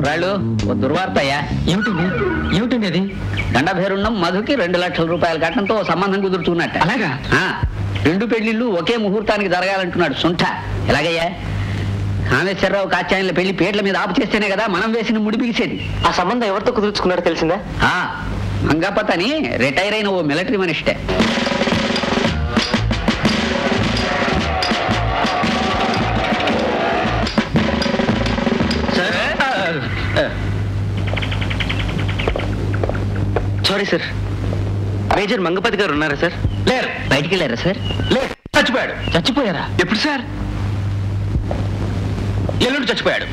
కుర్రాళ్ళు ఓ దుర్వార్త అయ్యా ఏమిటండి ఏమిటండి అది దండభేరుండం మధుకి రెండు లక్షల రూపాయల కట్టంతో ఓ సంబంధం కుదురుతున్నట్ట అలాగా? ఆ, రెండు పెళ్లిళ్ళు ఒకే ముహూర్తానికి జరగాలంటున్నాడు సుంఠ ఎలాగయ్యా కామేశ్వరరావు కాచాయన్ల పెళ్లి పేట్ల మీద ఆపు చేస్తేనే కదా మనం వేసిన ముడి బిగిసేది ఆ సంబంధం ఎవరితో కుదుర్చుకున్నారో తెలిసిందా ఆ మంగపత్ అని రిటైర్ అయిన ఓ మిలిటరీ మనిషిటే సారీ సార్ మేజర్ మంగపతి గారు ఉన్నారా సార్ లేరు బయటికి వెళ్ళారా సార్ లేరు చచ్చిపోయాడు చచ్చిపోయారా ఎప్పుడు సార్ ఎల్లుండి చచ్చిపోయాడు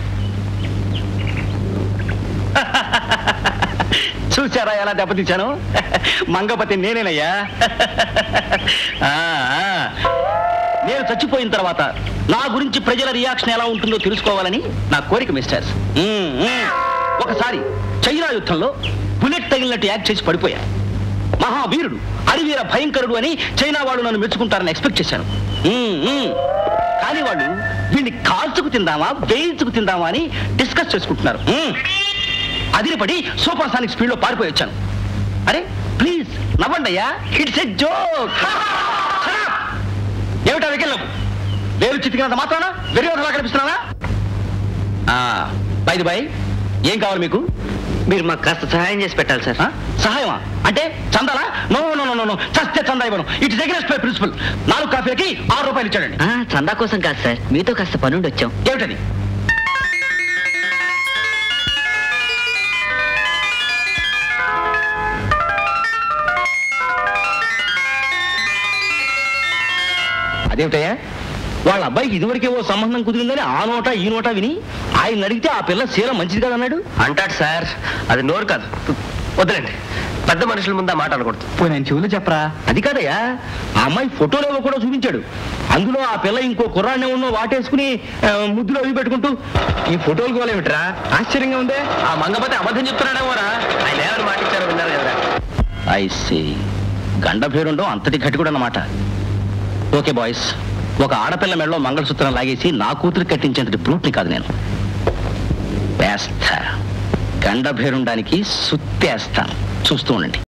చూసారా ఎలా దెబ్బతీశాను మంగపతి నేనేనయ్యా ఆ, ఆ. నేను చచ్చిపోయిన తర్వాత నా గురించి ప్రజల రియాక్షన్ ఎలా ఉంటుందో తెలుసుకోవాలని నా కోరిక మిస్టర్స్ మ్మ్, మ్మ్. ఒకసారి చైనా యుద్ధంలో బుల్లెట్ తగిలినట్టు యాక్ట్ చేసి పడిపోయా మహావీరుడు అరివీర భయంకరుడు అని చైనా వాళ్ళు నన్ను మెచ్చుకుంటారని ఎక్స్పెక్ట్ చేశాను మ్మ్, మ్మ్. కానీ వాళ్ళు వీడిని కాల్చుకు తిందామా వేయించుకు తిందామా అని డిస్కస్ చేసుకుంటున్నారు మ్మ్. అదిరిపడి సూపర్ సానిక్ స్పీడ్ లో పారిపోయి వచ్చాను అరే ప్లీజ్ నవ్వండి అయ్యా ఇట్స్ ఎ జోక్ ఏమిటా వెకెళ్ళకు వేరు చితికినంత మాత్రాన వెర్యోధలా కనిపిస్తున్నానా బైది బై ఏం కావాలి మీకు మీరు మాకు కాస్త సహాయం చేసి పెట్టాలి సార్ ఆ? సహాయమా అంటే చందాలా no no no no no చస్తే చందా ఇవ్వను ఇటు దగ్గర బై ప్రిన్సిపల్ నాలుగు కాఫీలకి ఆరు రూపాయలు ఇచ్చాడండి ఆ, చందా కోసం కాదు సార్ మీతో కాస్త పనుండి వచ్చాం ఏమిటది అదేమిటయ్యా వాళ్ళ అబ్బాయికి ఇదివరకే ఓ సంబంధం కుదిరిందని ఆ నోట ఈ నోట విని ఆయన అడిగితే ఆ పిల్ల శీల మంచిది కాదన్నాడు అంటాడు సార్ అది నోరు కాదు వద్దులేండి పెద్ద మనుషుల ముందు ఆ మాట అనకూడదు పోయి నేను చెవులు చెప్పరా అది కాదయ్యా ఆ అమ్మాయి ఫోటోలో కూడా చూపించాడు అందులో ఆ పిల్ల ఇంకో కుర్రాన్ని ఉన్నో వాటేసుకుని ఆ, ముద్దులో అవి పెట్టుకుంటూ ఈ ఫోటోలు కోలేమిట్రా ఆశ్చర్యంగా ఉందే ఆ మంగపతి అబద్ధం చెప్తున్నాడేమోరా ఆయన ఏమని మాట ఇచ్చారో విన్నారు కదా ఐ సీ గండ పేరుండో అంతటి గట్టికుడు అన్నమాట ఓకే బాయ్స్ ఒక ఆడపిల్ల మెడలో మంగళసూత్రం లాగేసి నా కూతురు కట్టించేంతటి బ్రూట్ని కాదు నేను వేస్తా గండ పేరుండానికి సుత్తేస్తాను చూస్తూ ఉండండి